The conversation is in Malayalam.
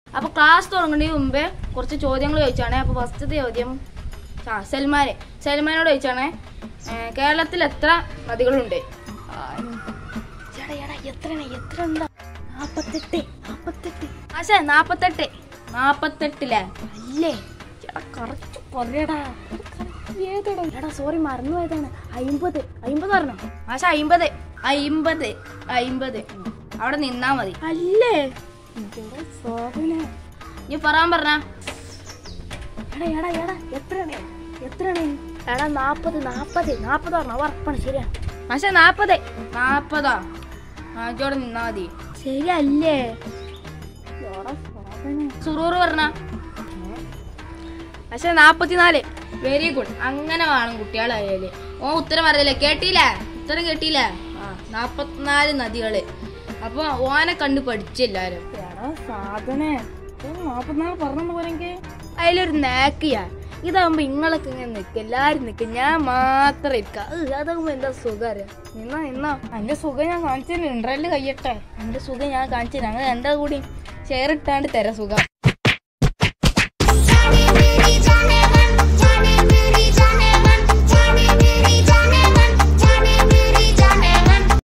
അപ്പൊ ക്ലാസ് തുടങ്ങുന്നതിന് മുമ്പേ കുറച്ച് ചോദ്യങ്ങൾ ചോദിച്ചാണ് അപ്പൊ ഫസ്റ്റത്തെ ചോദ്യം ആ സൽമാനെ സൽമാനോട് ചോദിച്ചാണ് ഏ, കേരളത്തിൽ എത്ര നദികളുണ്ട് ആശേ നാപ്പത്തെട്ട് നാപ്പത്തെട്ടില്ലേ അല്ലേ ചേട്ടാ കറക്റ്റ് പറയടാ ഏതടാ എടാ സോറി മറന്നു പോയതാണ് അയിമ്പത് അയിമ്പത് പറഞ്ഞോ ആശ അയിമ്പത് അയിമ്പത് അയിമ്പത് അവിടെ നിന്നാ മതി അല്ലേ എടാ സോഹന നീ പറയാൻ പറഞ്ഞ എടാ എടാ എടാ എത്രയാണ് എത്രയാണ് എടാ നാപ്പത് നാപ്പത് നാപ്പത് പറഞ്ഞോ ഉറപ്പാണ് ശരിയാ ആശ നാപ്പത് നാപ്പതാ ആജോടെ നിന്നാ മതി ശരിയല്ലേ എടാ സോഹന സുറൂറ് പറഞ്ഞ പക്ഷെ നാപ്പത്തിനാല് വെരി ഗുഡ് അങ്ങനെ വേണം കുട്ടികളായാല് ഓ ഉത്തരം അറിയില്ലേ കേട്ടില്ലേ ഉത്തരം കേട്ടില്ലേ ആ നാപ്പത്തിനാല് നദികള് അപ്പൊ ഓനെ കണ്ട് പഠിച്ചെല്ലാരും എടാ സാധനെ നാപ്പത്തിനാല് പറഞ്ഞു പോരെങ്കിൽ അതിലൊരു നാക്കിയാ ഇതാകുമ്പോ ഇങ്ങളൊക്കെ ഇങ്ങനെ നിൽക്കും എല്ലാരും നിൽക്കും ഞാൻ മാത്രം ഇരിക്കാം ഏഹ്, അതാകുമ്പോ എന്താ സുഖം അറിയാം നിന്നോ നിന്നോ എന്റെ സുഖം ഞാൻ കാണിച്ചു തരാം ഇൻട്രല് കഴിയട്ടെ എന്റെ സുഖം ഞാൻ കാണിച്ചു തരാം അങ്ങനെ എന്താ കൂടി ഷെയർ ഇട്ടാണ്ട് തരാം സുഖം